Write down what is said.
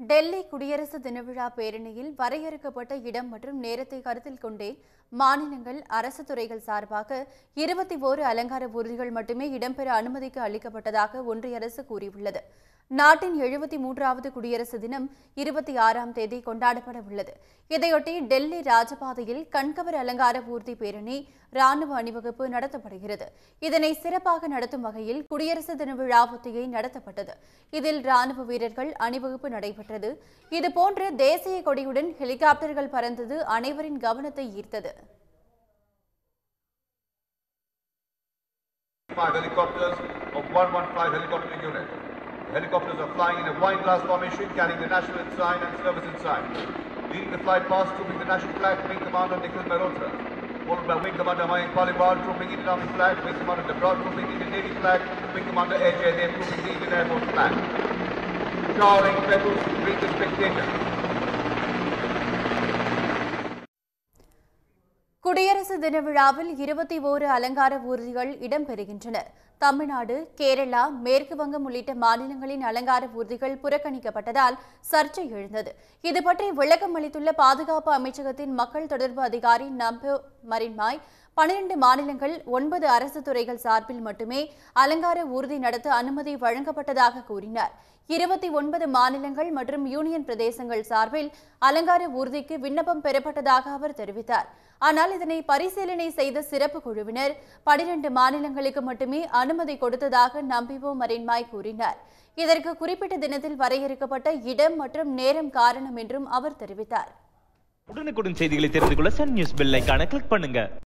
டெல்லி குடியரசு தினவிழா பேரணியில் வரையறுக்கப்பட்ட இடம் மற்றும் நேரத்தை கருத்தில் கொண்டே மாநிலங்கள் அரசு துறைகள் சார்பாக இருபத்தி ஓரு அலங்கார ஊர்திகள் மட்டுமே இடம்பெற அனுமதிக்கு அளிக்கப்பட்டதாக ஒன்றிய அரசு கூறியுள்ளது நாட்டின் எழுபத்தி மூன்றாவது குடியரசு தினம் இருபத்தி ஆறாம் தேதி கொண்டாடப்பட உள்ளது இதையொட்டி டெல்லி ராஜபாதையில் கண்கவர் அலங்கார ஊர்தி பேரணி ராணுவ அணிவகுப்பு நடத்தப்படுகிறது இதனை சிறப்பாக நடத்தும் வகையில் குடியரசு தின விழா ஒத்திகை நடத்தப்பட்டது இதில் ராணுவ வீரர்கள் அணிவகுப்பு நடைபெற்றது இதுபோன்று தேசிய கொடியுடன் ஹெலிகாப்டர்கள் பறந்தது அனைவரின் கவனத்தை ஈர்த்தது five helicopters of 115 helicopter unit. The helicopters are flying in a wine glass formation carrying the national ensign and service ensign. Leading the flight past, trooping the national flag, Wing Commander Nikhil Mehrotra. Followed by Wing Commander Mayank Paliwal, trooping Indian Army flag, Wing Commander Debrod, trooping Indian Navy flag, Wing Commander Air Jaydev, trooping the Indian Air Force flag. Showering petals to greet the spectators. குடியரசு தின விழாவில் இருபத்தி ஓரு அலங்கார ஊர்திகள் இடம்பெறுகின்றன தமிழ்நாடு கேரளா மேற்கு வங்கம் உள்ளிட்ட மாநிலங்களின் அலங்கார ஊர்திகள் புறக்கணிக்கப்பட்டதால் சர்ச்சை எழுந்தது இது பற்றி விளக்கம் அளித்துள்ள பாதுகாப்பு அமைச்சகத்தின் மக்கள் தொடர்பு அதிகாரி நம்போ மரின்மாய் பனிரெண்டு மாநிலங்கள் ஒன்பது அரசு துறைகள் சார்பில் மட்டுமே அலங்கார ஊர்தி நடத்த அனுமதி வழங்கப்பட்டதாக கூறினார் இருபத்தி ஒன்பது மாநிலங்கள் மற்றும் யூனியன் பிரதேசங்கள் சார்பில் அலங்கார ஊர்திக்கு விண்ணப்பம் பெறப்பட்டதாக அவர் தெரிவித்தார் ஆனால் இதனை பரிசீலனை செய்த சிறப்பு குழுவினர் பனிரெண்டு மாநிலங்களுக்கு மட்டுமே அனுமதி கொடுத்ததாக நம்பிவோ மரின்மாய் கூறினார் இதற்கு குறிப்பிட்ட தினத்தில் வரையறுக்கப்பட்ட இடம் மற்றும் நேரம் காரணம் என்றும் அவர் தெரிவித்தார் உடனுக்குடன் செய்திகளை தெரிந்து கொள்ள சன் நியூஸ் பெல் ஐகானை கிளிக் பண்ணுங்க